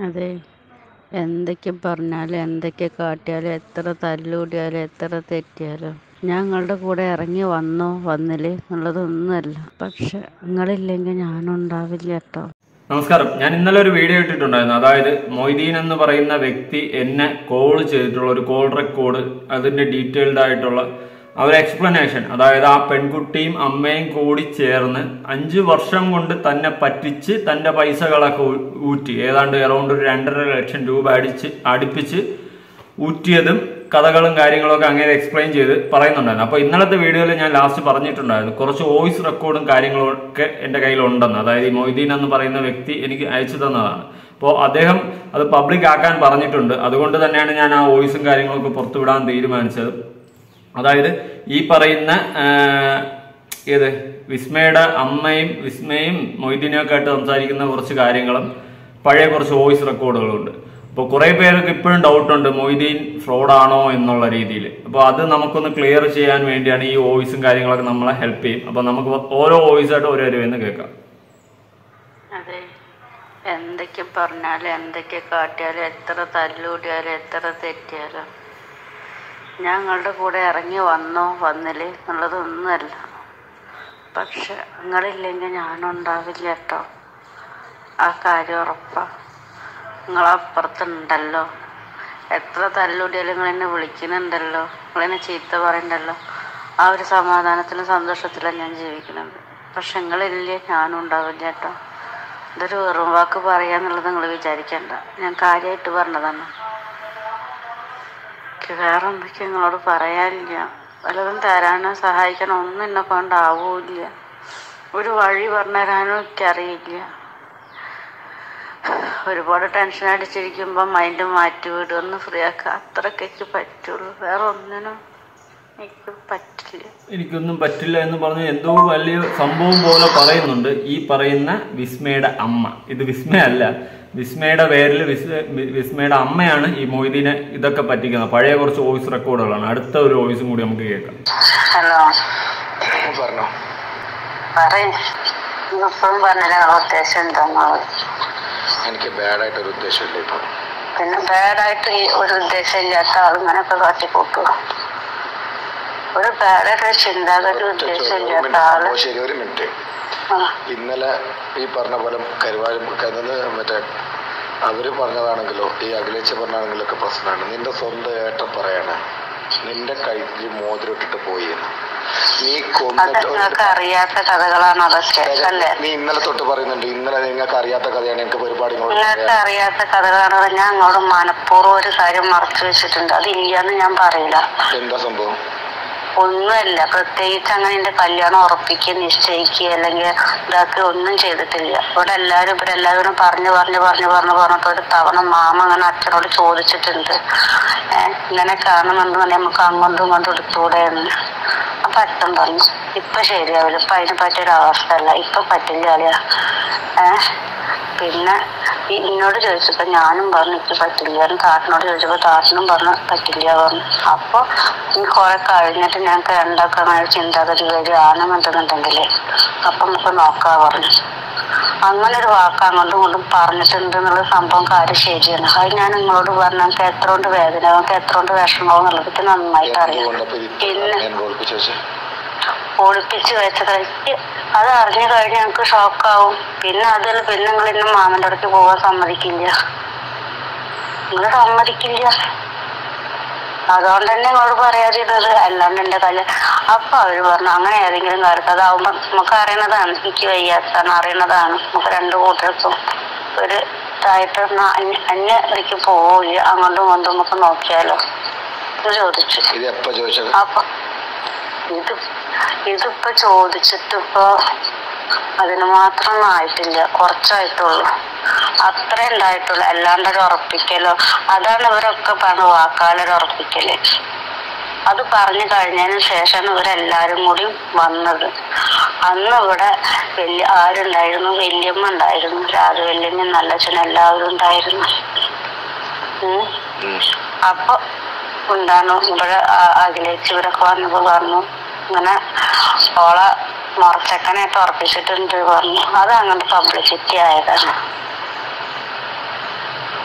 അതെ എന്തൊക്കെ പറഞ്ഞാലും എന്തൊക്കെ കാട്ടിയാലും എത്ര തല്ലുകൂടിയാലും എത്ര തെറ്റിയാലും ഞാൻ നിങ്ങളുടെ കൂടെ ഇറങ്ങി വന്നോ വന്നില്ലേ എന്നുള്ളതൊന്നുമല്ല പക്ഷെ നിങ്ങളില്ലെങ്കിൽ ഞാനുണ്ടാവില്ല കേട്ടോ നമസ്കാരം ഞാൻ ഇന്നലെ ഒരു വീഡിയോ ഇട്ടിട്ടുണ്ടായിരുന്നു അതായത് മൊയ്തീൻ എന്ന് പറയുന്ന വ്യക്തി എന്നെ കോൾ ചെയ്തിട്ടുള്ള ഒരു കോൾ റെക്കോർഡ് അതിന്റെ ഡീറ്റെയിൽഡ് ആയിട്ടുള്ള ആ ഒരു എക്സ്പ്ലനേഷൻ അതായത് ആ പെൺകുട്ടിയും അമ്മയും കൂടി ചേർന്ന് അഞ്ചു വർഷം കൊണ്ട് തന്നെ പറ്റിച്ച് തന്റെ പൈസകളൊക്കെ ഊ- ഊറ്റി ഏതാണ്ട് അറൗണ്ട് ഒരു രണ്ടര ലക്ഷം രൂപ അടിച്ച് അടുപ്പിച്ച് ഊറ്റിയതും കഥകളും കാര്യങ്ങളൊക്കെ അങ്ങനെ എക്സ്പ്ലെയിൻ ചെയ്ത് പറയുന്നുണ്ടായിരുന്നു അപ്പോൾ ഇന്നലത്തെ വീഡിയോയിൽ ഞാൻ ലാസ്റ്റ് പറഞ്ഞിട്ടുണ്ടായിരുന്നു കുറച്ച് വോയിസ് റെക്കോർഡും കാര്യങ്ങളും ഒക്കെ എൻ്റെ കയ്യിലുണ്ടെന്ന് അതായത് ഈ മൊയ്തീൻ എന്ന് പറയുന്ന വ്യക്തി എനിക്ക് അയച്ചു തന്നതാണ് അപ്പോൾ അദ്ദേഹം അത് പബ്ലിക് ആക്കാൻ പറഞ്ഞിട്ടുണ്ട് അതുകൊണ്ട് തന്നെയാണ് ഞാൻ ആ വോയിസും കാര്യങ്ങളൊക്കെ പുറത്തുവിടാൻ തീരുമാനിച്ചത് അതായത് ഈ പറയുന്ന ആ, ഏത് വിസ്മയുടെ അമ്മയും വിസ്മയും മൊയ്തീനും ഒക്കെ ആയിട്ട് സംസാരിക്കുന്ന കുറച്ച് കാര്യങ്ങളും പഴയ കുറച്ച് വോയിസ് റെക്കോർഡുകളുണ്ട് അപ്പോൾ കുറെ പേർക്ക് ഇപ്പോഴും ഡൗട്ടുണ്ട് മൊയ്തീൻ ഫ്രോഡാണോ എന്നുള്ള രീതിയിൽ അപ്പോൾ അത് നമുക്കൊന്ന് ക്ലിയർ ചെയ്യാൻ വേണ്ടിയാണ് ഈ വോയിസും കാര്യങ്ങളൊക്കെ നമ്മളെ ഹെൽപ്പ് ചെയ്യും അപ്പോൾ നമുക്ക് ഓരോ വോയിസായിട്ട് ഓരോ എന്ന് കേൾക്കാം അതെ എന്തൊക്കെ പറഞ്ഞാലും എന്തൊക്കെ കാട്ടിയാലും എത്ര തല്ലുകൂടിയാലും എത്ര തെറ്റിയാലും ഞാൻ നിങ്ങളുടെ കൂടെ ഇറങ്ങി വന്നോ വന്നില്ലേ എന്നുള്ളതൊന്നുമല്ല പക്ഷെ നിങ്ങളില്ലെങ്കിൽ ഞാനുണ്ടാവില്ല കേട്ടോ ആ കാര്യം ഉറപ്പാ നിങ്ങളപ്പുറത്തുണ്ടല്ലോ എത്ര തല്ലുകൂടിയാലും നിങ്ങൾ എന്നെ വിളിക്കുന്നുണ്ടല്ലോ നിങ്ങളെന്നെ ചീത്ത പറയണ്ടല്ലോ ആ ഒരു സമാധാനത്തിലും സന്തോഷത്തിലാണ് ഞാൻ ജീവിക്കുന്നത് പക്ഷെ നിങ്ങളില്ലേ ഞാനും ഉണ്ടാവില്ല കേട്ടോ ഇതൊരു വെറും വാക്ക് പറയാന്നുള്ളത് നിങ്ങൾ വിചാരിക്കണ്ട ഞാൻ കാര്യമായിട്ട് പറഞ്ഞതാണ് എനിക്ക് വേറെ എന്തൊക്കെ നിങ്ങളോട് പറയാനില്ല വല്ലതും തരാനോ സഹായിക്കാനോ ഒന്നും എന്നെ കൊണ്ടാവൂല്ല ഒരു വഴി പറഞ്ഞുതരാനും എനിക്കറിയില്ല ഒരുപാട് ടെൻഷൻ അടിച്ചിരിക്കുമ്പോൾ മൈൻഡ് മാറ്റി വിടും ഒന്ന് ഫ്രീ ആക്കുക അത്രയൊക്കെ എനിക്ക് പറ്റുള്ളൂ വേറെ ഒന്നിനും എനിക്ക് പറ്റില്ല എനിക്കൊന്നും പറ്റില്ല എന്ന് പറഞ്ഞ് എന്തോ വലിയ സംഭവം പോലെ പറയുന്നുണ്ട് ഈ പറയുന്ന വിസ്മയുടെ അമ്മ ഇത് വിസ്മയ അല്ല വിസ്മയുടെ പേരിൽ വിസ്- വിസ്മയുടെ അമ്മയാണ് ഈ മൊയ്തീനെ ഇതൊക്കെ പറ്റിക്കുന്നത് പഴയ കുറച്ച് വോയിസ് റെക്കോർഡുകളാണ് അടുത്ത ഒരു വോയിസും കൂടി നമുക്ക് കേൾക്കാം ഹലോ പറഞ്ഞോ പറയും ഇപ്പം പറഞ്ഞില്ല നിങ്ങളെ ഉദ്ദേശം എന്താന്നുള്ളത് എനിക്ക് ബാഡായിട്ടൊരു ഉദ്ദേശമില്ല ഇപ്പൊ പിന്നെ ബാഡായിട്ട് ഈ ഒരു ഉദ്ദേശം ഇല്ലാത്ത ആൾ ഇങ്ങനെയൊക്കെ കാട്ടിക്കൂട്ടുക ഒരു ബാഡായിട്ട് ഒരു ചിന്താഗതി ഉദ്ദേശം ഒരു ഇല്ലാത്ത മിനിറ്റ്. ആള് ഓ, ശരി ഒരു മിനിറ്റ് ആ, ഇന്നലെ ഈ പറഞ്ഞ പോലെ കരുവാരും കരുത് മറ്റേ അവര് പറഞ്ഞതാണെങ്കിലോ ഈ അഖിലേച്ച് പറഞ്ഞാണെങ്കിലോ ഒക്കെ പ്രശ്നമാണ് നിന്റെ സ്വന്തം ഏട്ടൻ പറയാണ് നിന്റെ കയ്യിൽ മോതിരം ഇട്ടിട്ട് പോയി എന്ന്. നീ അത് കൊന്നിട്ട് ഒരു- നിങ്ങൾക്ക് അറിയാത്ത കഥകളാണ് അതൊക്കെ അല്ലേ നീ ഇന്നലെ തൊട്ട് പറയുന്നുണ്ട് ഇന്നലെ നിങ്ങൾക്ക് അറിയാത്ത കഥയാണ് എനിക്ക് പരിപാടി ഇങ്ങോട്ട് നിങ്ങൾക്ക് പറയാൻ. അറിയാത്ത കഥകളാണ് ഞാൻ അങ്ങോട്ട് മനഃപൂർവ്വം ഒരു കാര്യം മറച്ചു വെച്ചിട്ടുണ്ട് അത് ഇല്ലാന്ന് ഞാൻ പറയില്ല എന്താ സംഭവം ഒന്നുമല്ല പ്രത്യേകിച്ച് അങ്ങനെ എന്റെ കല്യാണം ഉറപ്പിക്കുക നിശ്ചയിക്കുക അല്ലെങ്കിൽ ഇതാക്കുക ഒന്നും ചെയ്തിട്ടില്ല ഇവിടെ എല്ലാവരും ഇവിടെ എല്ലാവരും പറഞ്ഞു പറഞ്ഞു പറഞ്ഞു പറഞ്ഞു പറഞ്ഞപ്പോ ഒരു തവണ മാമ അങ്ങനെ അച്ഛനോട് ചോദിച്ചിട്ടുണ്ട് ഏഹ് ഇങ്ങനെ കാണുന്നുണ്ടെന്നുണ്ടെങ്കിൽ നമുക്ക് അങ്ങോട്ടും ഇങ്ങോട്ടും എടുത്തുകൂടെ എന്ന് അപ്പൊ അച്ഛൻ പറഞ്ഞു ഇപ്പൊ ശരിയാവില്ല ഇപ്പൊ അതിനെ പറ്റിയൊരു അവസ്ഥയല്ല ഇപ്പൊ പറ്റില്ല അളിയാ ഏഹ് പിന്നെ ഈ എന്നോട് ചോദിച്ചപ്പോ ഞാനും പറഞ്ഞു എനിക്ക് പറ്റില്ല താട്ടിനോട് ചോദിച്ചപ്പോ താട്ടിനും പറഞ്ഞു പറ്റില്ല പറഞ്ഞു അപ്പൊ ഈ കുറെ കഴിഞ്ഞിട്ട് ഞങ്ങൾക്ക് രണ്ടാൾക്ക് അങ്ങനെ ഒരു ചിന്താഗതി വരികയാണെന്നുണ്ടെന്നുണ്ടെങ്കിലേ അപ്പൊ നമുക്ക് നോക്കാ പറഞ്ഞു അങ്ങനെ ഒരു വാക്ക് അങ്ങോട്ടും ഇങ്ങോട്ടും പറഞ്ഞിട്ടുണ്ട് എന്നുള്ള സംഭവം കാര്യം ശരിയാണ് അത് ഞാൻ നിങ്ങളോട് പറഞ്ഞു നമുക്ക് എത്ര കൊണ്ട് വേദന നമുക്ക് എത്ര കൊണ്ട് വിഷമവും എന്നുള്ളത് എനിക്ക് നന്നായിട്ട് അറിയാം എന്തുകൊണ്ടപ്പോ ഇത് പിന്നെ ഞാൻ ഓർപ്പിച്ചു വെച്ചേ ഒളിപ്പിച്ച് വെച്ച കളിക്ക് അത് അറിഞ്ഞു കഴിഞ്ഞ് ഞങ്ങൾക്ക് ഷോക്കാവും പിന്നെ അതല്ല പിന്നെ നിങ്ങൾ ഇന്ന് മാമന്റെ അടുത്ത് പോകാൻ സമ്മതിക്കില്ല നിങ്ങൾ സമ്മതിക്കില്ല അതുകൊണ്ട് തന്നെ നിങ്ങളോട് പറയാതിരുന്നത് അല്ലാണ്ട് എന്റെ കല്യാണം അപ്പൊ അവര് പറഞ്ഞു അങ്ങനെ ഏതെങ്കിലും കാലത്ത് അതാവുമ്പോ നമുക്ക് അറിയണതാണ് എനിക്ക് വയ്യാത്താണ് അറിയണതാണ് നമുക്ക് രണ്ടു കൂട്ടർക്കും ഒരു ഇതായിട്ട് അന്യ അന്യ ഇതിക്ക് പോവില്ല അങ്ങോട്ടും ഇങ്ങോട്ടും നമുക്ക് നോക്കിയാലോ എന്ന് ചോദിച്ചു ഇത് എപ്പോ ചോദിച്ചത് അപ്പൊ ഇത് ഇതിപ്പോ ചോദിച്ചിട്ടിപ്പോ അതിന് മാത്രം ആയിട്ടില്ല കുറച്ചായിട്ടുള്ളൂ അത്ര ഉണ്ടായിട്ടുള്ളൂ അല്ലാണ്ട് ഒരു ഉറപ്പിക്കലോ അതാണ് ഇവരൊക്കെ പറഞ്ഞ വാക്കാലൊരു ഉറപ്പിക്കല് അത് പറഞ്ഞു കഴിഞ്ഞതിന് ശേഷമാണ് ഇവരെല്ലാരും കൂടി വന്നത് അന്ന് ഇവിടെ വലിയ ആരുണ്ടായിരുന്നു വല്യമ്മ ഉണ്ടായിരുന്നു രാധ വല്യമ്മ നല്ലച്ഛൻ എല്ലാവരും ഉണ്ടായിരുന്നു ഉം ഉം. അപ്പൊ എന്താണ് ഇവിടെ ആ- അഖിലേച്ച് ഇവരൊക്കെ വന്നപ്പോ പറഞ്ഞു ഇങ്ങനെ ഓളെ മുറച്ചക്കനായിട്ട് ഉറപ്പിച്ചിട്ടുണ്ട് പറഞ്ഞു അത് അങ്ങനത്തെ പബ്ലിസിറ്റി ആയതാണ്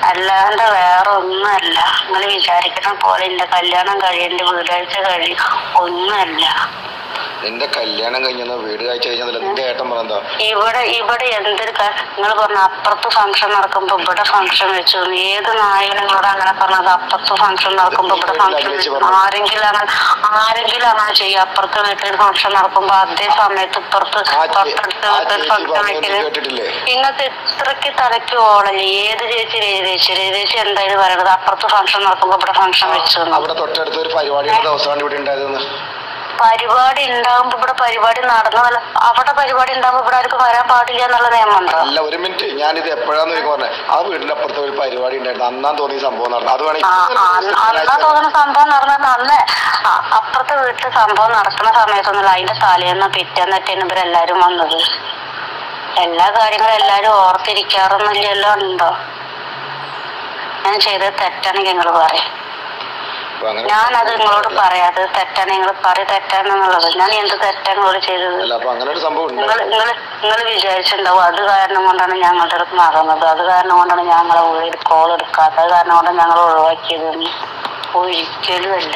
അല്ലാണ്ട് വേറെ ഒന്നുമല്ല നിങ്ങൾ വിചാരിക്കുന്ന പോലെ എന്റെ കല്യാണം കഴിയും എന്റെ വീടാഴ്ച കഴിയും ഒന്നുമല്ല നിന്റെ കല്യാണം കഴിഞ്ഞെന്ന് വീട് കാഴ്ച കഴിഞ്ഞാൽ നിന്റെ ഏട്ടൻ പറഞ്ഞാ ഇവിടെ ഇവിടെ എന്തൊരു നിങ്ങൾ പറഞ്ഞ അപ്പുറത്ത് ഫംഗ്ഷൻ നടക്കുമ്പോ ഇവിടെ ഫംഗ്ഷൻ വെച്ചു ഏത് നായകനോട് അങ്ങനെ പറഞ്ഞത് അപ്പുറത്ത് ഫംഗ്ഷൻ നടക്കുമ്പോ ഇവിടെ ഫംഗ്ഷൻ വെച്ചു ആരെങ്കിലും അങ്ങനെ ആരെങ്കിലും അങ്ങനെ ചെയ്യും അപ്പുറത്തെ വീട്ടിൽ ഫംഗ്ഷൻ നടക്കുമ്പോ അതേ സമയത്ത് ഇപ്പുറത്ത് ആ ചേ- തൊട്ടടുത്ത ആ വീട്ടിൽ ചേച്ചി ഫംഗ്ഷൻ പറഞ്ഞത് വെക്കല് കേട്ടിട്ടില്ലേ ഇങ്ങനത്തെ ഇത്രക്ക് തലയ്ക്ക് ഓളല്ലേ ഏത് ചേച്ചി രേചേച്ചി രേചേച്ചി എന്തായാലും പറയണത് അപ്പുറത്ത് ഫംഗ്ഷൻ നടക്കുമ്പോ ഇവിടെ ഫംഗ്ഷൻ വെച്ചു എന്ന്. അവിടെ തൊട്ടടുത്ത് ഒരു പരിപാടിയുടെ ദിവസമാണ് ഇവിടെ ഉണ്ടായതെന്ന് പരിപാടി ഉണ്ടാകുമ്പോ ഇവിടെ പരിപാടി നടന്നതല്ല അവിടെ പരിപാടി ഉണ്ടാകുമ്പോ ഇവിടെ ആർക്കും വരാൻ പാടില്ല എന്നുള്ള നിയമമുണ്ടോ അല്ല ഒരു മിനിറ്റ് ഞാനിത് എപ്പോഴാന്ന് എനിക്ക് പറഞ്ഞത് ആ വീടിന്റെ അപ്പുറത്ത് ഒരു പരിപാടി ഉണ്ടായിരുന്നു അന്നാൻ തോന്നിയ സംഭവം നടന്നു അത് ആ ആ, അന്നാ തോന്നുന്ന സംഭവം നടന്നത് അന്ന് ആ, അപ്പുറത്തെ വീട്ടിൽ സംഭവം നടക്കുന്ന സമയത്തൊന്നുമില്ല അതിന്റെ തലേന്ന് പിറ്റേന്നൊക്കെയാണ് ഇവരെല്ലാരും വന്നത് എല്ലാ കാര്യങ്ങളും എല്ലാരും ഓർത്തിരിക്കാറൊന്നുമില്ലല്ലോ ഉണ്ടോ ഞാൻ ചെയ്തത് തെറ്റാണെങ്കിൽ നിങ്ങൾ പറയും ഞാനത് നിങ്ങളോട് പറയാതെ തെറ്റാണ് നിങ്ങൾ പറയും തെറ്റാണെന്നുള്ളത് ഞാൻ എന്ത് തെറ്റാണ് നിങ്ങളോട് ചെയ്തത് അല്ല അപ്പൊ അങ്ങനെ ഒരു സംഭവം ഉണ്ട് നിങ്ങൾ നിങ്ങൾ നിങ്ങൾ വിചാരിച്ചിട്ടുണ്ടാവും അത് കാരണം കൊണ്ടാണ് ഞങ്ങളുടെ അടുത്ത് നടന്നത് അത് കാരണം കൊണ്ടാണ് ഞങ്ങളെ വീട് കോൾ എടുക്കാത്തത് അത് കാരണം കൊണ്ടാണ് ഞങ്ങൾ ഒഴിവാക്കിയതെന്ന് ഒരിക്കലും അല്ല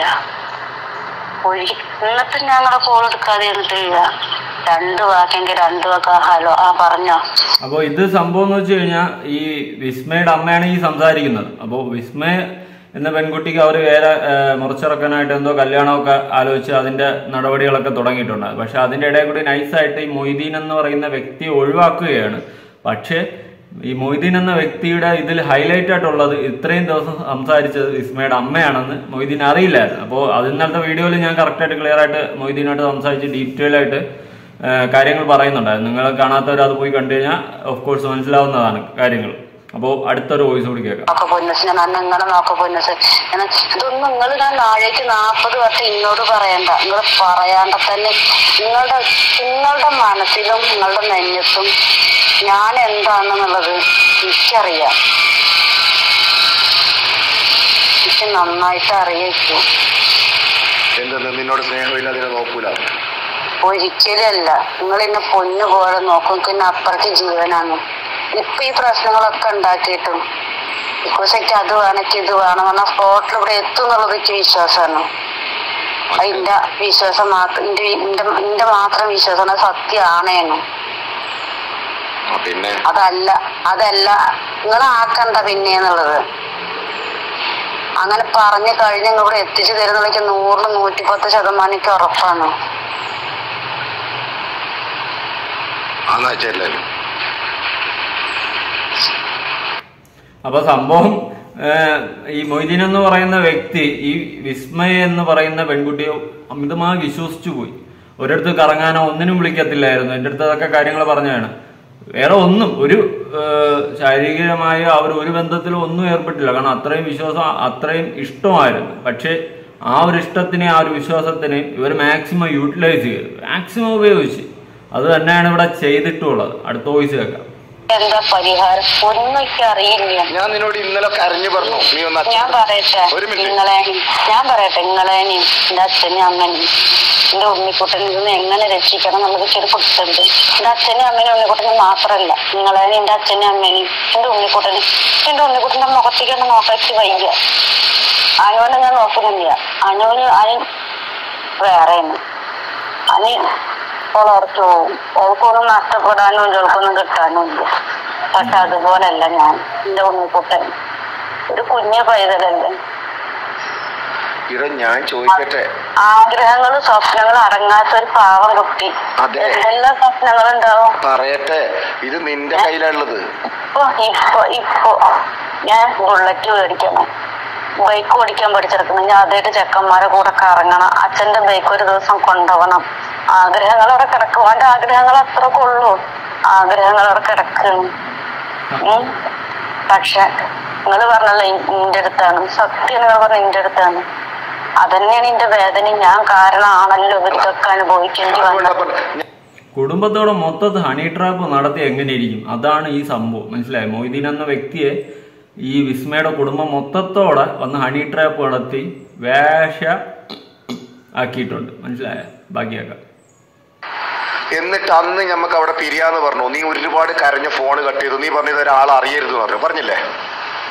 ഒഴി എന്നിട്ട് ഞങ്ങളെ കോൾ എടുക്കാതെ എന്നിട്ടില്ല രണ്ട് വാക്കെങ്കിൽ രണ്ട് വാക്ക് ആ ഹലോ ആ പറഞ്ഞോ അപ്പോൾ ഇത് സംഭവം എന്ന് വെച്ച് കഴിഞ്ഞാൽ ഈ വിസ്മയുടെ അമ്മയാണ് ഈ സംസാരിക്കുന്നത് അപ്പോൾ വിസ്മയ എന്ന പെൺകുട്ടിക്ക് അവർ വേറെ ഏഹ്, മുറിച്ചിറക്കാനായിട്ട് എന്തോ കല്യാണമൊക്കെ ആലോചിച്ച് അതിന്റെ നടപടികളൊക്കെ തുടങ്ങിയിട്ടുണ്ട് പക്ഷെ അതിന്റെ ഇടയിൽ കൂടി നൈസായിട്ട് ഈ മൊയ്തീൻ എന്ന് പറയുന്ന വ്യക്തിയെ ഒഴിവാക്കുകയാണ് പക്ഷേ ഈ മൊയ്തീൻ എന്ന വ്യക്തിയുടെ ഇതിൽ ഹൈലൈറ്റ് ആയിട്ടുള്ളത് ഇത്രയും ദിവസം സംസാരിച്ചത് വിസ്മയുടെ അമ്മയാണെന്ന് മൊയ്തീൻ അറിയില്ലായിരുന്നു അപ്പോൾ അത് ഇന്നലത്തെ വീഡിയോയിൽ ഞാൻ കറക്റ്റായിട്ട് ക്ലിയർ ആയിട്ട് മൊയ്തീനായിട്ട് സംസാരിച്ച് ഡീറ്റെയിൽ ആയിട്ട് ഏഹ് കാര്യങ്ങൾ പറയുന്നുണ്ടായിരുന്നു നിങ്ങൾ കാണാത്തവർ അത് പോയി കണ്ടു കഴിഞ്ഞാൽ ഓഫ് കോഴ്സ് മനസ്സിലാവുന്നതാണ് കാര്യങ്ങൾ അപ്പോൾ അടുത്തൊരു വോയിസ് കൂടി കേൾക്കാം നോക്ക പൊന്നസ് ഞാൻ അന്ന് ഇങ്ങനെ നോക്ക പൊന്നസ് ഞാൻ ഇതൊന്നും നിങ്ങൾ ഞാൻ നാളേക്ക് നാൽപ്പത് വർഷം ഇന്നോട് പറയണ്ട നിങ്ങൾ പറയാണ്ട തന്നെ നിങ്ങളുടെ നിങ്ങളുടെ മനസ്സിലും നിങ്ങളുടെ നെഞ്ഞത്തും ഞാൻ എന്താണെന്നുള്ളത് എനിക്കറിയാം എനിക്ക് നന്നായിട്ട് അറിയിക്കും എന്തെന്ന് നിന്നോട് സ്നേഹമില്ല അതിനെ നോക്കൂല ഒരിക്കലല്ല നിങ്ങൾ എന്നെ പൊന്നു പോലെ നോക്കും പിന്നെ അപ്പുറത്തെ ജീവനാണ് ഇപ്പൊ ഈ പ്രശ്നങ്ങളൊക്കെ ഉണ്ടാക്കിയിട്ടും ഇപ്പോഴേക്ക് അത് വേണം എനിക്ക് ഇത് വേണം പറഞ്ഞാൽ സ്പോട്ടിൽ ഇവിടെ എത്തും എന്നുള്ളത് എനിക്ക് വിശ്വാസമാണ് അതിന്റെ വിശ്വാസം മാത്രം എന്റെ എന്റെ എന്റെ മാത്രം വിശ്വാസമാണ് സത്യമാണേനും ആ, പിന്നെ അതല്ല അതല്ല നിങ്ങൾ ആക്കണ്ട പിന്നെ എന്നുള്ളത് അങ്ങനെ പറഞ്ഞു കഴിഞ്ഞ് നിങ്ങൾ ഇവിടെ എത്തിച്ചു തരുന്നതൊക്കെ നൂറിന് നൂറ്റിപ്പത്ത് ശതമാനം എനിക്ക് ഉറപ്പാണ് ആന്ന് വെച്ചല്ലേ അപ്പൊ സംഭവം ഏഹ്, ഈ മൊയ്തീൻ എന്ന് പറയുന്ന വ്യക്തി ഈ വിസ്മയ എന്ന് പറയുന്ന പെൺകുട്ടിയെ അമിതമായി വിശ്വസിച്ചു പോയി ഒരിടത്ത് കറങ്ങാനോ ഒന്നിനും വിളിക്കത്തില്ലായിരുന്നു എൻ്റെ അടുത്ത് അതൊക്കെ കാര്യങ്ങൾ പറഞ്ഞതാണ് വേറെ ഒന്നും ഒരു ഏഹ്, ശാരീരികമായ അവർ ഒരു ബന്ധത്തിലും ഒന്നും ഏർപ്പെട്ടില്ല കാരണം അത്രയും വിശ്വാസം അത്രയും ഇഷ്ടമായിരുന്നു പക്ഷേ ആ ഒരു ഇഷ്ടത്തിനെ ആ ഒരു വിശ്വാസത്തിനെ ഇവർ മാക്സിമം യൂട്ടിലൈസ് ചെയ്തു മാക്സിമം ഉപയോഗിച്ച് അത് തന്നെയാണ് ഇവിടെ ചെയ്തിട്ടുള്ളത് അടുത്ത വോയിസ് കേൾക്കാം എന്താ പരിഹാരം ഒന്നും എനിക്ക് അറിയില്ല ഞാൻ നിന്നോട് ഇന്നലെ കരഞ്ഞു പറഞ്ഞു നീ ഒന്ന് ഞാൻ അച്ഛൻ പറയട്ടെ ഒരു മിനിറ്റ് നിങ്ങളെ ഞാൻ പറയട്ടെ നിങ്ങളെയും എന്റെ അച്ഛനും അമ്മനും എന്റെ ഉണ്ണിക്കുട്ടനിൽ നിന്ന് എങ്ങനെ രക്ഷിക്കണം നമുക്ക് ചെറു കുട്ടുണ്ട് എന്റെ അച്ഛനും അമ്മനും ഉണ്ണിക്കുട്ടനും മാത്രമല്ല നിങ്ങളെയും എന്റെ അച്ഛനും അമ്മനും എന്റെ ഉണ്ണിക്കുട്ടനും എന്റെ ഉണ്ണിക്കുട്ടന്റെ മുഖത്തേക്കൊന്ന് നോക്കി വയ്യ അനുവിനെ ഞാൻ നോക്കുന്നില്ല അനുവിന് അനി വേറെയാണ് അനി ഓളോർത്ത് പോവും ഓൾക്കൊന്നും നഷ്ടപ്പെടാനും ചിലക്കൊന്നും കിട്ടാനും ഇല്ല പക്ഷെ അതുപോലല്ല ഞാൻ എന്റെ ഉണ്ണിക്കുട്ടൻ ഒരു കുഞ്ഞു പൈതലല്ലേ ഇട ഞാൻ ചോദിക്കട്ടെ ആഗ്രഹങ്ങളും സ്വപ്നങ്ങളും അടങ്ങാത്ത ഒരു പാവം കുട്ടി അതെ. എന്തെല്ലാം സ്വപ്നങ്ങളുണ്ടാവും പറയട്ടെ ഇത് നിന്റെ കയ്യിലുള്ളത് ഇപ്പൊ ഇപ്പൊ ഇപ്പൊ ഞാൻ ബുള്ളറ്റ് മേടിക്കണം ബൈക്ക് ഓടിക്കാൻ പഠിച്ചെടുക്കണം ഞാൻ അതായിട്ട് ചെക്കന്മാരെ കൂടെ കറങ്ങണം അച്ഛന്റെ ബൈക്ക് ഒരു ദിവസം കൊണ്ടുപോകണം ആഗ്രഹങ്ങൾ അവിടെ കിടക്കും അവന്റെ ആഗ്രഹങ്ങൾ അത്രയൊക്കെ ഉള്ളൂ ആഗ്രഹങ്ങൾ അവിടെ കിടക്കണം ഉം. പക്ഷെ നിങ്ങൾ പറഞ്ഞല്ലോ നിന്റെ അടുത്താണ് സത്യം നിങ്ങൾ പറഞ്ഞ നിന്റെ അടുത്താണ് അതന്നെയാണ് എന്റെ വേദന ഞാൻ കാരണമാണല്ലോ ഇവർക്കൊക്കെ അനുഭവിക്കേണ്ടി വന്നത് അതുകൊണ്ടപ്പം കുടുംബത്തോടെ മൊത്തത്തിൽ ഹണി ട്രാപ്പ് നടത്തി എങ്ങനെ ഇരിക്കും അതാണ് ഈ സംഭവം മനസ്സിലായോ മൊയ്തീൻ എന്ന വ്യക്തിയെ ഈ വിസ്മയുടെ കുടുംബം മൊത്തത്തോടെ വന്ന് ഹണി ട്രാപ്പ് നടത്തി വേഷ ആക്കിയിട്ടുണ്ട് മനസ്സിലായോ ബാക്കിയാക്കാം എന്നിട്ട് അന്ന് ഞമ്മക്ക് അവിടെ പിരിയാന്ന് പറഞ്ഞു നീ ഒരുപാട് കരഞ്ഞ ഫോൺ കട്ട് ചെയ്തു നീ പറഞ്ഞത് ഒരാൾ അറിയരുത് എന്ന് പറഞ്ഞു പറഞ്ഞില്ലേ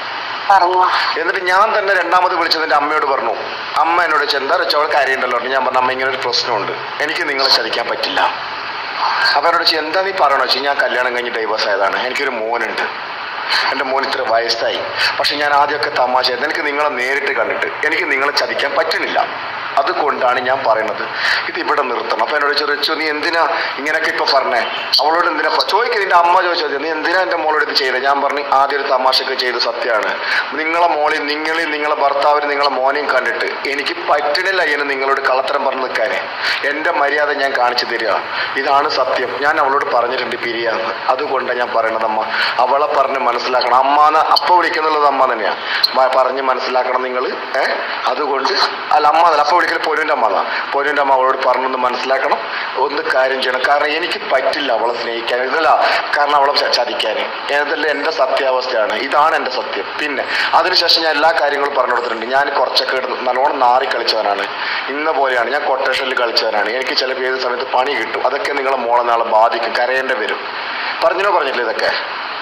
പറഞ്ഞു എന്നിട്ട് ഞാൻ തന്നെ രണ്ടാമത് വിളിച്ചത് എൻ്റെ അമ്മയോട് പറഞ്ഞു അമ്മ എന്നോട് ചോദിച്ചു, എന്താ വെച്ചാൽ അവൾ കാര്യമുണ്ടല്ലോ ഞാൻ പറഞ്ഞു അമ്മ ഇങ്ങനെ ഒരു പ്രശ്നമുണ്ട് എനിക്ക് നിങ്ങളെ ചതിക്കാൻ പറ്റില്ല അപ്പൊ എന്നോട് ചോദിച്ചു, എന്താ നീ പറയണോ വെച്ചാൽ ഞാൻ കല്യാണം കഴിഞ്ഞ് ഡൈവേഴ്സ് ആയതാണ് എനിക്കൊരു മോനുണ്ട് എൻ്റെ മോൻ ഇത്ര വയസ്സായി പക്ഷെ ഞാൻ ആദ്യമൊക്കെ തമാശ എനിക്ക് നിങ്ങളെ നേരിട്ട് കണ്ടിട്ട് എനിക്ക് നിങ്ങളെ ചതിക്കാൻ പറ്റുന്നില്ല അതുകൊണ്ടാണ് ഞാൻ പറയുന്നത് ഇത് ഇവിടെ നിർത്തണം അപ്പൊ എന്നോട് ചോദിച്ചു നീ എന്തിനാ ഇങ്ങനെയൊക്കെ ഇപ്പൊ പറഞ്ഞേ അവളോട് എന്തിനാ ചോദിക്കുക നിന്റെ അമ്മ ചോദിച്ചത് നീ എന്തിനാ എന്റെ മോളോട് ഇത് ചെയ്തത് ഞാൻ പറഞ്ഞു ആദ്യം ഒരു തമാശയൊക്കെ ചെയ്ത് സത്യമാണ് നിങ്ങളെ മോളിൽ നിങ്ങളിൽ നിങ്ങളെ ഭർത്താവിന് നിങ്ങളെ മോനെയും കണ്ടിട്ട് എനിക്ക് പറ്റണില്ല ഇങ്ങനെ നിങ്ങളോട് കള്ളത്തരം പറഞ്ഞു നിൽക്കാനേ എന്റെ മര്യാദ ഞാൻ കാണിച്ചു തരിക ഇതാണ് സത്യം ഞാൻ അവളോട് പറഞ്ഞിട്ടുണ്ട് പിരിയാന്ന് അതുകൊണ്ടാണ് ഞാൻ പറയണത് അമ്മ അവളെ പറഞ്ഞ് മനസ്സിലാക്കണം അമ്മാന്ന് അപ്പ വിളിക്കുന്നുള്ളത് അമ്മ തന്നെയാ മ- പറഞ്ഞ് മനസ്സിലാക്കണം നിങ്ങൾ ഏഹ് അതുകൊണ്ട് അല്ല അമ്മ എന്നല്ല അപ്പ വിളിക്കൽ പൊന്നുവിന്റെ അമ്മ എന്നാ പൊന്നുവിന്റെ അമ്മ അവളോട് പറഞ്ഞൊന്ന് മനസ്സിലാക്കണം ഒന്ന് കാര്യം ചെയ്യണം കാരണം എനിക്ക് പറ്റില്ല അവളെ സ്നേഹിക്കാൻ ഇതല്ല കാരണം അവളെ ച- ചതിക്കാന് ഏതല്ല എന്റെ സത്യാവസ്ഥയാണ് ഇതാണ് എന്റെ സത്യം പിന്നെ അതിനുശേഷം ഞാൻ എല്ലാ കാര്യങ്ങളും പറഞ്ഞു കൊടുത്തിട്ടുണ്ട് ഞാൻ കുറച്ചൊക്കെ എടുത്ത് നല്ലോണം നാറി കളിച്ചവനാണ് ഇന്ന പോലെയാണ് ഞാൻ കൊട്ടേഷനിൽ കളിച്ചവനാണ് എനിക്ക് ചിലപ്പോൾ ഏത് സമയത്ത് പണി കിട്ടും അതൊക്കെ നിങ്ങളെ മോളെ നാളെ ബാധിക്കും കരയേണ്ടി വരും പറഞ്ഞിനോ പറഞ്ഞിട്ടില്ലേ ഇതൊക്കെ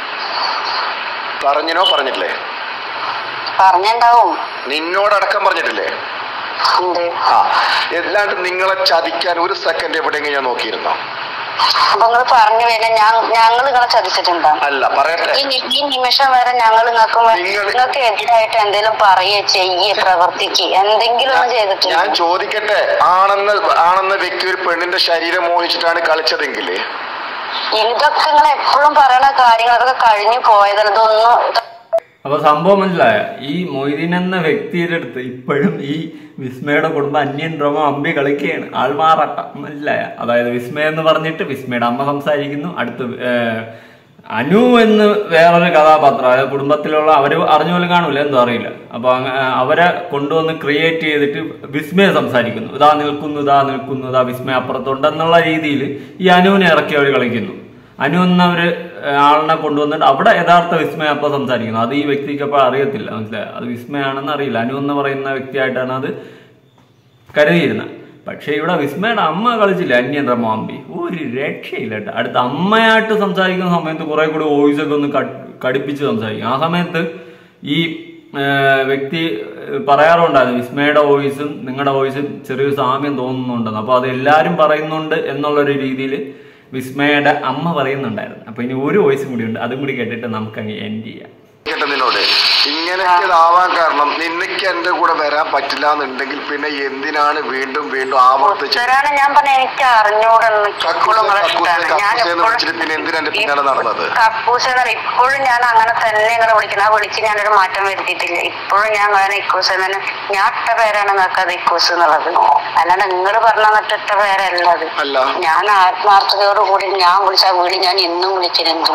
പറഞ്ഞിനോ പറഞ്ഞിട്ടില്ലേ പറഞ്ഞിണ്ടാവും നിന്നോടടക്കം പറഞ്ഞിട്ടില്ലേ ഉണ്ട് ആ എല്ലാണ്ട് നിങ്ങളെ ചതിക്കാൻ ഒരു സെക്കൻഡ് എവിടെയെങ്കിലും ഞാൻ നോക്കിയിരുന്നോ അപ്പൊ നിങ്ങൾ പറഞ്ഞു വരുന്ന ഞങ്ങൾ നിങ്ങളെ ചതിച്ചിട്ടുണ്ടോ അല്ല പറയട്ടെ ഈ നി- ഈ നിമിഷം വരെ ഞങ്ങൾ നിങ്ങൾക്ക് വേ- നിങ്ങൾ- നിങ്ങൾക്ക് എതിരായിട്ട് എന്തെങ്കിലും പറയുക ചെയ്യേ പ്രവർത്തിക്ക് എന്തെങ്കിലും ഒന്ന് ഞാൻ ചെയ്തിട്ടുണ്ട് ചോദിക്കട്ടെ ആണെന്ന ആണെന്ന വ്യക്തി ഒരു പെണ്ണിന്റെ ശരീരം മോഹിച്ചിട്ടാണ് കളിച്ചതെങ്കിൽ ഇതൊക്കെ നിങ്ങൾ എപ്പോഴും പറയണ കാര്യങ്ങൾ അതൊക്കെ കഴിഞ്ഞു പോയതല്ല ഇതൊന്നും അപ്പൊ സംഭവം മനസ്സിലായ ഈ മൊയ്തീൻ എന്ന വ്യക്തിയുടെ അടുത്ത് ഇപ്പോഴും ഈ വിസ്മയുടെ കുടുംബം അന്യൻ ഡ്രമ അമ്പി കളിക്കുകയാണ് ആൾമാറാട്ട മനസ്സിലായ അതായത് വിസ്മയ എന്ന് പറഞ്ഞിട്ട് വിസ്മയുടെ അമ്മ സംസാരിക്കുന്നു അടുത്ത് ഏഹ്, അനു എന്ന് വേറൊരു കഥാപാത്രം അതായത് കുടുംബത്തിലുള്ള അവര് അറിഞ്ഞ പോലെ കാണൂല എന്തോ അറിയില്ല അപ്പൊ അങ്ങ- അവരെ കൊണ്ടുവന്ന് ക്രിയേറ്റ് ചെയ്തിട്ട് വിസ്മയ സംസാരിക്കുന്നു ഇതാ നിൽക്കുന്നു ഇതാ നിൽക്കുന്നു ഇതാ വിസ്മയ അപ്പുറത്തുണ്ടെന്നുള്ള രീതിയിൽ ഈ അനുവിനെ ഇറക്കി അവർ കളിക്കുന്നു അനു എന്നവര് ഏഹ്, ആളിനെ കൊണ്ടുവന്നിട്ട് അവിടെ യഥാർത്ഥ വിസ്മയ അപ്പൊ സംസാരിക്കുന്നു അത് ഈ വ്യക്തിക്ക് അപ്പോൾ അറിയത്തില്ല മനസ്സിലായോ അത് വിസ്മയാണെന്ന് അറിയില്ല അനു എന്ന് പറയുന്ന വ്യക്തിയായിട്ടാണ് അത് കരുതിയിരുന്നത് പക്ഷേ ഇവിടെ വിസ്മയുടെ അമ്മ കളിച്ചില്ല അന്യൻ റമാമ്പി ഒരു രക്ഷയില്ല കേട്ടോ അടുത്ത അമ്മയായിട്ട് സംസാരിക്കുന്ന സമയത്ത് കുറെ കൂടി വോയിസ് ഒക്കെ ഒന്ന് കട്- കടുപ്പിച്ച് സംസാരിക്കും ആ സമയത്ത് ഈ ഏഹ്, വ്യക്തി ഏഹ്, പറയാറുണ്ടായിരുന്നു വിസ്മയുടെ വോയിസും നിങ്ങളുടെ വോയിസും ചെറിയൊരു സാമ്യം തോന്നുന്നുണ്ടെന്ന് അപ്പോൾ അത് എല്ലാവരും പറയുന്നുണ്ട് എന്നുള്ളൊരു രീതിയിൽ വിസ്മയുടെ അമ്മ പറയുന്നുണ്ടായിരുന്നു അപ്പൊ ഇനി ഒരു വോയിസും കൂടി ഉണ്ട് അതും കൂടി കേട്ടിട്ട് നമുക്ക് അങ്ങ് എൻഡ് ചെയ്യാം കേട്ടോ നിന്നോട് ഇങ്ങനെയൊക്കെ ഇതാവാൻ കാരണം നിനക്ക് എന്റെ കൂടെ വരാൻ പറ്റില്ല എന്നുണ്ടെങ്കിൽ പിന്നെ എന്തിനാണ് വീണ്ടും വീണ്ടും ആവർത്തിച്ച് ഉത്തരാണ് ഞാൻ പറഞ്ഞ എനിക്ക് അറിഞ്ഞൂടെന്ന് ഇപ്പോഴും നിങ്ങളെ ഇഷ്ടമാണ് ഞാൻ കക്കൂസെന്ന് വിളിച്ചിട്ട് പിന്നെ എന്തിനാ എന്റെ പിന്നാലെ നടന്നത് കക്കൂസ് എന്ന് ഇപ്പോഴും ഞാൻ അങ്ങനെ തന്നെ നിങ്ങളെ വിളിക്കണം ആ വിളിച്ച് ഞാനൊരു മാറ്റം വരുത്തിയിട്ടില്ല ഇപ്പോഴും ഞാൻ അങ്ങനെ ഇക്കൂസ് തന്നെ ഞാൻ ഇട്ട പേരാണ് നിങ്ങൾക്ക് അത് ഇക്കൂസ് എന്നുള്ളത് അല്ലാണ്ട് നിങ്ങൾ പറഞ്ഞ എന്നിട്ട് ഇട്ട പേരല്ല അത് അല്ല ഞാൻ ആത്മാർത്ഥതയോടുകൂടി ഞാൻ വിളിച്ച ആ വിളി ഞാൻ എന്നും വിളിച്ചിരുന്നു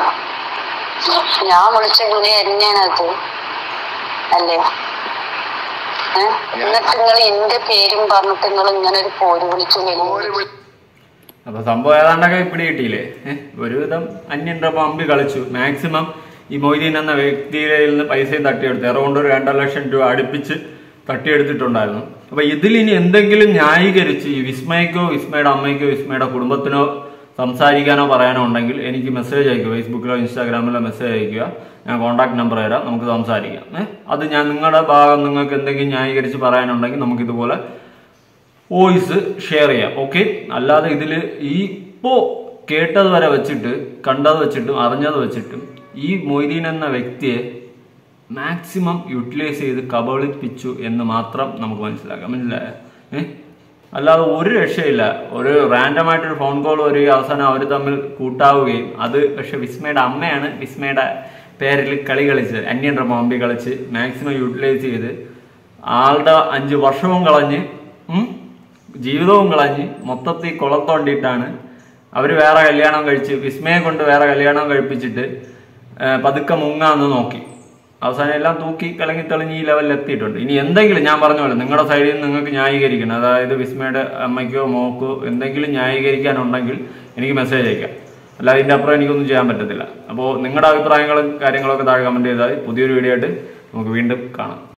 ഞാൻ വിളിച്ച വിളി തന്നെയാണ് അത് അല്ലേ ഏ? എന്നിട്ട് നിങ്ങൾ എന്റെ പേരും പറഞ്ഞിട്ട് നിങ്ങൾ ഇങ്ങനെ ഒരു പോര് വിളിച്ചു ഒരു വലിയ വിളി- അപ്പൊ സംഭവം ഏതാണ്ടൊക്കെ പിടി കിട്ടിയില്ലേ ഏഹ് ഒരുവിധം അന്യൻ പമ്പി കളിച്ചു മാക്സിമം ഈ മൊയ്തീൻ എന്ന വ്യക്തിയുടെ നിന്ന് പൈസയും തട്ടിയെടുത്തു അറൗണ്ട് ഒരു രണ്ടര ലക്ഷം രൂപ അടുപ്പിച്ച് തട്ടിയെടുത്തിട്ടുണ്ടായിരുന്നു അപ്പൊ ഇതിൽ ഇനി എന്തെങ്കിലും ന്യായീകരിച്ച് ഈ വിസ്മയക്കോ വിസ്മയുടെ അമ്മയ്ക്കോ വിസ്മയുടെ കുടുംബത്തിനോ സംസാരിക്കാനോ പറയാനോ ഉണ്ടെങ്കിൽ എനിക്ക് മെസ്സേജ് അയക്കുക ഫേസ്ബുക്കിലോ ഇൻസ്റ്റാഗ്രാമിലോ മെസ്സേജ് അയക്കുക ഞാൻ കോൺടാക്ട് നമ്പർ തരാം നമുക്ക് സംസാരിക്കാം ഏഹ് അത് ഞാൻ നിങ്ങളുടെ ഭാഗം നിങ്ങൾക്ക് എന്തെങ്കിലും ന്യായീകരിച്ച് പറയാനുണ്ടെങ്കിൽ നമുക്ക് ഇതുപോലെ വോയിസ് ഷെയർ ചെയ്യാം ഓക്കെ അല്ലാതെ ഇതിൽ ഈ ഇപ്പോ കേട്ടത് വരെ വെച്ചിട്ട് കണ്ടത് വെച്ചിട്ടും അറിഞ്ഞത് വെച്ചിട്ടും ഈ മൊയ്തീൻ എന്ന വ്യക്തിയെ മാക്സിമം യൂട്ടിലൈസ് ചെയ്ത് കബളിപ്പിച്ചു എന്ന് മാത്രം നമുക്ക് മനസ്സിലാക്കാം മനസ്സിലായ ഏഹ് അല്ലാതെ ഒരു രക്ഷയില്ല ഒരു റാൻഡം ആയിട്ടൊരു ഫോൺ കോൾ വരികയും അവസാനം അവർ തമ്മിൽ കൂട്ടാവുകയും അത് പക്ഷെ വിസ്മയുടെ അമ്മയാണ് വിസ്മയുടെ പേരിൽ കളി കളിച്ചത് അന്യൻ റമോമ്പി കളിച്ച് മാക്സിമം യൂട്ടിലൈസ് ചെയ്ത് ആളുടെ അഞ്ച് വർഷവും കളഞ്ഞ് ഉം, ജീവിതവും കളഞ്ഞ് മൊത്തത്തിൽ കുളം തോണ്ടിയിട്ടാണ് അവർ വേറെ കല്യാണം കഴിച്ച് വിസ്മയെ കൊണ്ട് വേറെ കല്യാണം കഴിപ്പിച്ചിട്ട് ആ, പതുക്കെ മുങ്ങാന്ന് നോക്കി അവസാനം എല്ലാം തൂക്കി കലങ്ങി തെളിഞ്ഞ് ഈ ലെവലിൽ എത്തിയിട്ടുണ്ട് ഇനി എന്തെങ്കിലും ഞാൻ പറഞ്ഞ പോലെ നിങ്ങളുടെ സൈഡിൽ നിന്ന് നിങ്ങൾക്ക് ന്യായീകരിക്കണം അതായത് വിസ്മയുടെ അമ്മയ്ക്കോ മോക്കോ എന്തെങ്കിലും ന്യായീകരിക്കാനുണ്ടെങ്കിൽ എനിക്ക് മെസ്സേജ് അയക്കാം അല്ലാതെ ഇതിൻ്റെ അപ്പുറം എനിക്കൊന്നും ചെയ്യാൻ പറ്റത്തില്ല അപ്പോൾ നിങ്ങളുടെ അഭിപ്രായങ്ങളും കാര്യങ്ങളൊക്കെ താഴെ കമൻറ്റ് ചെയ്താൽ പുതിയൊരു വീഡിയോ ആയിട്ട് നമുക്ക് വീണ്ടും കാണാം